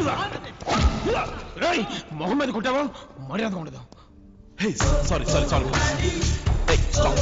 రేయ్ మొహం మీద కుట్టావా మర్యాద ఉండదు hey sorry sorry sorry hey stop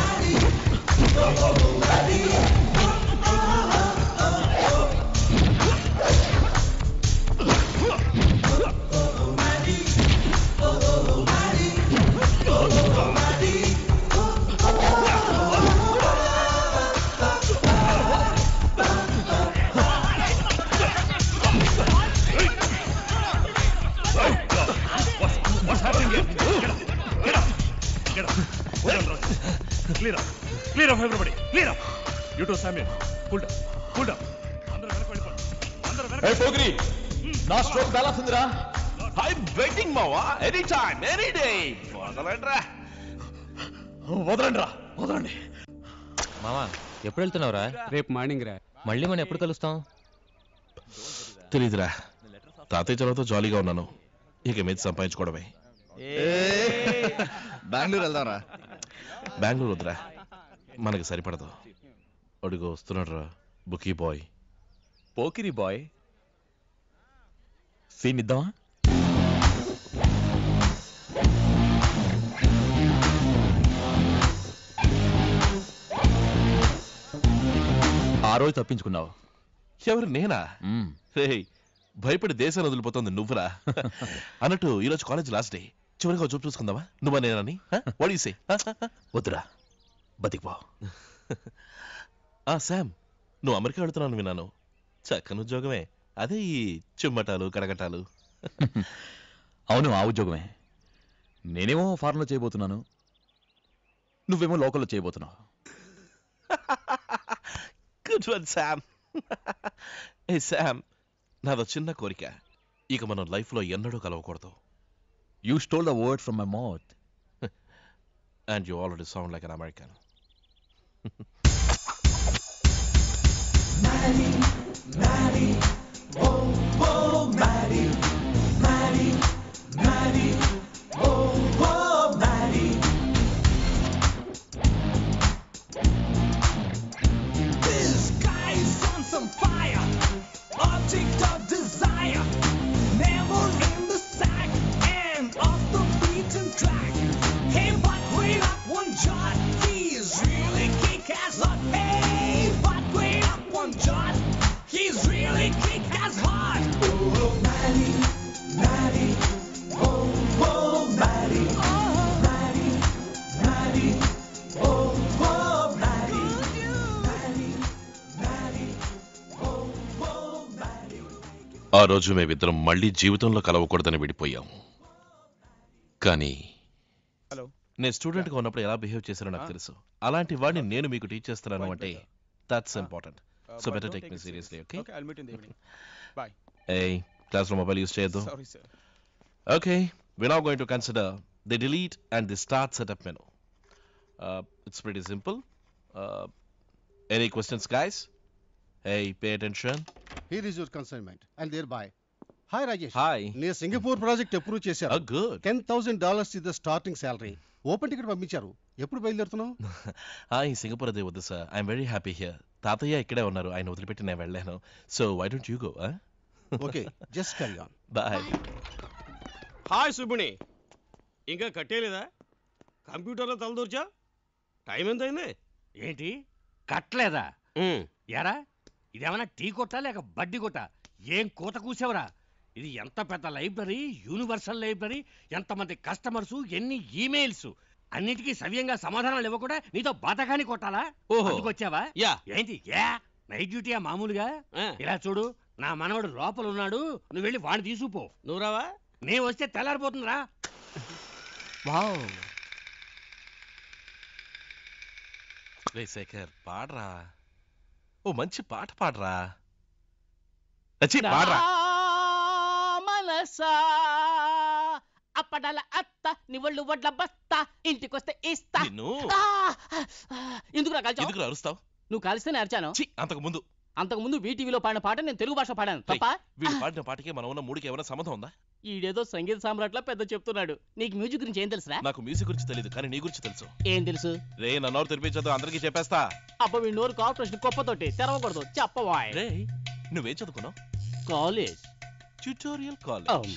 What's happening here? Get up! Get up! Get up! Hold on, Raj. Clear up. Clear up, everybody. Clear up. You two, Samuel. Pull down. Pull down. అందరూ వెనక్కి వెళ్ళిపోండి. అందరూ వెనక్కి hey పోగిరి నా stroke balance ఉందిరా I waiting మావా any time any day వదలండ్రా వదలండి రా వదలండి మామా ఎప్పుడు వెళ్తున్నావురా రేపు మార్నింగ్ రా మళ్ళీ మనం ఎప్పుడు కలుస్తాం తెలీదురా తాతయ్య చొరవతో జాలీగా ఉన్నాను ఇక మీద సంపాదించుకోవడమే బెంగళూరు వెళ్దాంరా బెంగళూరు వద్దురా మనకి సరిపడదు అడుగు వస్తున్నాడు రా bookie boy Pokiri boy scene ఇద్దామా ఆ రోజు తప్పించుకున్నావు ఎవరు నేనా మ్మ్. రే భయపడి దేశాన్ని వదిలిపోతుంది నువ్వురా అన్నట్టు ఈరోజు కాలేజ్ లాస్ట్ డే చివరిగా ఒక చూపు చూసుకుందామా నువ్వా నేనని వడిసే వద్దురా బతికిపో ఆ శామ్ నువ్వు అమెరికా వెళుతున్నాను విన్నాను చక్కని ఉద్యోగమే అదే ఈ చిమ్మటాలు కడగటాలు అవును ఆ ఉద్యోగమే నేనేమో ఫారెన్లో చేయబోతున్నాను నువ్వేమో లోకల్లో చేయబోతున్నావు good one Sam hey Sam నాదో చిన్న కోరిక ఇక మనం లైఫ్లో ఎన్నడూ కలవకూడదు you stole the word from my mouth and you already sound like an American This guy is on some fire, object of desire. Never in the sack and off the beaten track. Hey, but wait up one jot, he's really kick-ass hot. Hey, but wait up one jot, he's really kick-ass hot. Oh, Maddie, Maddie, oh, oh, Maddie, oh, Maddie, Maddie, oh, oh, Maddie. ఆ రోజు మేమిద్దరం మళ్ళీ జీవితంలో కలవకూడదని విడిపోయాం కానీ hello నేను student గా ఉన్నప్పుడు ఎలా బిహేవ్ చేశారో నాకు తెలుసు అలాంటి వాడిని నేను మీకు టీచ్ చేస్తున్నాను అంటే that's important so better take me seriously okay okay I'll meet in the evening boy ఏ క్లాస్ లో మొబైల్ యూస్ చేయొద్దు sorry sir okay we now going to consider the delete and the start setup menu it's very simple any questions guys Hey, pay attention. Here is your consignment and thereby. Hi Rajesh. Hi. నేను Singapore project approve చేశారు Oh, good. Ten thousand dollars is the starting salary open ticket పంపించారు ఎప్పుడు బయలుదేరుతున్నావు hi Singapore అదే వద్దు sir I'm very happy here తాతయ్య ఇక్కడే ఉన్నారు ఆయన వదిలిపెట్టి నేను వెళ్ళాను so why don't you go okay just carry on bye hi సుబ్బుని ఇంకా కట్టేయలేదా కంప్యూటర్లో తలదూర్చా టైం ఎంత అయింది ఏంటి కట్టలేదా ఎరా ఇదేమన్నా టీ కొట్టా లేక బడ్డీ కొట్టా ఏం కూత కూసావురా ఇది ఎంత పెద్ద లైబ్రరీ యూనివర్సల్ లైబ్రరీ ఎంతమంది కస్టమర్స్ ఎన్ని ఈమెయిల్స్ అన్నిటికీ సవ్యంగా సమాధానాలు ఇవ్వకుండా నీతో బాతకాని కొట్టాలా ఓహో. వచ్చావా యా ఏంటి యా నైట్ డ్యూటీయా మామూలుగా ఆ. ఇలా చూడు నా మనవడు లోపల ఉన్నాడు నువ్వు వెళ్ళి వాడిని తీసుకుపో నువ్వు రావా నేను వస్తే తెల్లారిపోతుందిరా వావ్ రే శేఖర్ పాడరా ఓ మంచి పాట పాడరా అచ్చి పాడరా మనసా అప్పడాల అత్త నివళ్ళు వడ్ల బస్తా ఇంటికొస్తే ఇస్తా నిన్ను ఆ! ఎందుకు నా కాల్చావు ఎందుకు అరుస్తావు నువ్వు కలిస్తేనే అరిచాను చి అంతకు ముందు అంతకు ముందు వీటీవీలో పాడిన పాట నేను తెలుగు భాష పాడాను తప్ప వీడు పాడిన పాటకి మనం ఉన్న మూడికి ఏమైనా సంబంధం ఉందా ఈడేదో సంగీత సామ్రాట్లా పెద్ద చెప్తున్నాడు నీకు మ్యూజిక్ గురించి ఏం తెలుసురా నాకు మ్యూజిక్ గురించి తెలియదు కానీ నీ గురించి తెలుసు ఏం తెలుసు రే నన్నోరు తెరిపించదు అందరికీ చెప్పేస్తా అబ్బ వీ నోరు కార్పొరేషన్ కుప్పతోటి తెరవకూడదు చెప్పవాయ్ రే నువ్వేం చదువుకున్నావు కాలేజ్ ట్యూటోరియల్ ఆ, కాలేజ్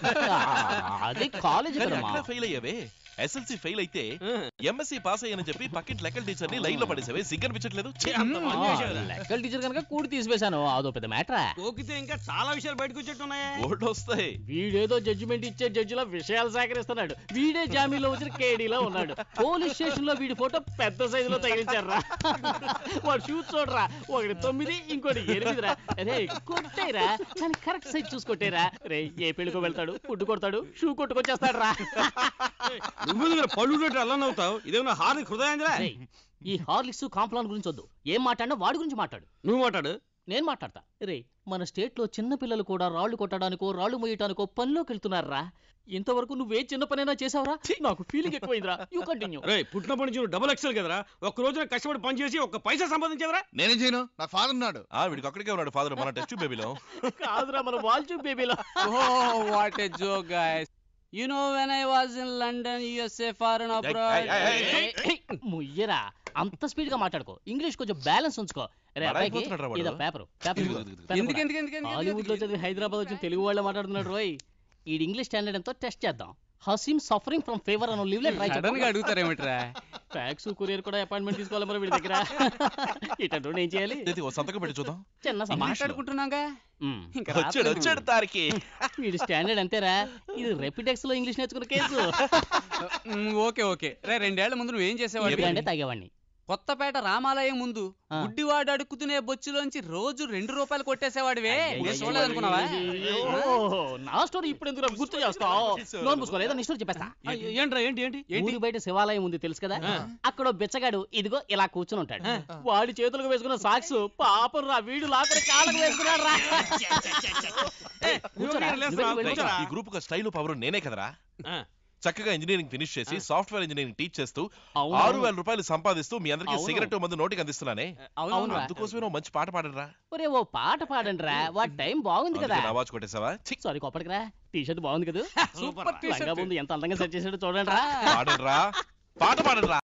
అది కాలేజ్ కానీ కదమ్మా అక్కడ ఫెయిల్ అయ్యావే ఎస్ఎల్సి ఫెయిల్ అయితే ఎంఎస్సి పాస్ అయ్యానని చెప్పి పక్కింటి లెక్కల టీచర్ ని లైన్ లో పడేసావే సిగ్గనిపించట్లేదు ఛీ! అంత ఆ, మంచి చేశావురా. లెక్కల టీచర్ కనుక కూడి తీసివేశాను అదో పెద్ద మ్యాటరా కోకితే ఇంకా చాలా విషయాలు బయటకు వచ్చేట్టున్నాయే బోర్డు వస్తాయి వీడేదో జడ్జిమెంట్ ఇచ్చే జడ్జిలా విషయాలు సేకరిస్తున్నాడు వీడే జామీన్లో వచ్చిన కేడీలో ఉన్నాడు పోలీస్ స్టేషన్ లో వీడి ఫోటో పెద్ద సైజులో తగిలించారా వాడు షూట్ చూడరా ఒకటి తొమ్మిది ఇంకోటి ఎనిమిదిరా అరే కొట్టేరా కానీ కరెక్ట్ సైజ్ చూసుకొట్టేరా రే ఏ పెళ్ళికో వెళ్తాడు ఫుడ్ కొడతాడు షూ కొట్టుకొచ్చేస్తాడు రా నువ్వు దగ్గర పళ్ళు పెట్టి అలా నవ్వుతావు ఇదేమన్నా హార్దిక్ హృదయాంజలా రేయ్, ఈ హార్లిక్స్ కాంప్లాన్ గురించి వద్దు ఏం మాట్లాడినా వాడి గురించి మాట్లాడు నువ్వు మాట్లాడు నేను మాట్లాడతా రే మన స్టేట్ లో చిన్న పిల్లలు కూడా రాళ్లు కొట్టడానికో రాళ్లు మోయటానికో పనిలోకి వెళ్తున్నారా ఇంతవరకు నువ్వే చిన్న పనైనా చేసావురా నాకు ఫీలింగ్ ఎక్కువైందిరా యూ కంటిన్యూ రే పుట్టినప్పటి నుంచి నువ్వు డబుల్ ఎక్సెల్ కదరా ఒక్క రోజున కష్టపడి పని చేసి ఒక్క పైసా సంపాదించదరా నేనేం చేయను నాకు ఫాదర్ ఉన్నాడు ఆ వీడికి అక్కడికే ఉన్నాడు ఫాదర్ మన టెస్ట్ బేబీలో కాదురా మన వాల్చూ బేబీలో Oh, what a joke, guys. You know, when I was in London, USA, foreign abroad. ముయ్యరా అంత స్పీడ్ గా మాట్లాడుకో ఇంగ్లీష్ కొంచెం బ్యాలెన్స్ ఉంచుకో రే అబ్బాయికి బడాయిపోతున్నాడురా వాడు. ఇదో పేపర్ పేపర్ ఇదిగో, ఇదిగో, ఇదిగో. ఎందుకు ఎందుకు ఎందుకు ఎందుకు, హాలీవుడ్ లో చదివి హైదరాబాద్ వచ్చిన తెలుగు వాళ్ళ మాట్లాడుతున్నాడు రోయ్ ఈ ఇంగ్లీష్ స్టాండర్డ్ ఎంతో టెస్ట్ చేద్దాం హసీమ్ సఫరింగ్ ఫ్రమ్ ఫేవర్ అని లీవ్ లెటర్ సడన్ గా అడుగుతారేమిట్రా ఫ్యాక్స్ కొరియర్ కూడా అపాయింట్మెంట్ తీసుకోవాలి మరి వీడి దగ్గర ఇటంటూ ఏం చేయాలి ఇది ఓ సంతకం పెట్టి చూద్దాం చిన్న సంభాషణ మాట్లాడుకుంటున్నాగా మ్. ఇంకా వచ్చాడు రాత్రి వచ్చాడు తారికి వీడి స్టాండర్డ్ అంతేరా ఇది రెపిటెక్స్ లో ఇంగ్లీష్ నేర్చుకున్న కేసు మ్, ఓకే ఓకే రే రెండేళ్ల ముందు నువ్వేం చేసేవాడు అంటే తాగేవాడిని కొత్తపేట రామాలయం ముందు ఆ. గుడ్డివాడు అడుక్కుతునే బొచ్చులోంచి రోజు రెండు రూపాయలు కొట్టేసేవాడివే నేను చూడలేదనుకున్నావా అయ్యో, నా స్టోరీ ఇప్పుడు ఎందుకు నాకు గుర్తు చేస్తావు లోన్ పూసుకోలేదు నీ స్టోరీ చెప్పేస్తా ఏంట్రా ఏంటి ఏంటి ఊరి బయట శివాలయం ఉంది తెలుసు కదా అక్కడ ఓ బిచ్చగాడు ఇదిగో ఇలా కూర్చుని ఉంటాడు వాడి చేతులకు వేసుకున్న సాక్స్ పాపం రా వీడు లాకరి కాళ్ళకు వేసుకున్నాడు రా కూర్చోరా, నువ్వే వెళ్ళి కూర్చోరా. ఈ గ్రూప్ స్టైల్ పవర్ నేనే కదరా ఆ. చక్కగా ఇంజనీరింగ్ ఫినిష్ చేసి సాఫ్ట్వేర్ ఇంజనీరింగ్ టీచ్ చేస్తూ అవును, ఆరు అవును. వేల రూపాయలు సంపాదిస్తూ మీ అందరికి అవును. సిగరెట్ మందు నోటికి అందిస్తున్నానే అవునురా. అందుకోసమే నువ్వు మంచి పాట పాడరా ఒరే ఓ పాట పాడండి రా వాడి టైం బాగుంది కదా అందుకే నా వాచ్ కొట్టేసావా ఛీ, సారీ కొప్పటికి రా టీ షర్ట్ బాగుంది కదా సూపర్ లంగా ముందు ఎంత అందంగా సెట్ చేసాడో చూడండి రా పాడరా పాట పాడరా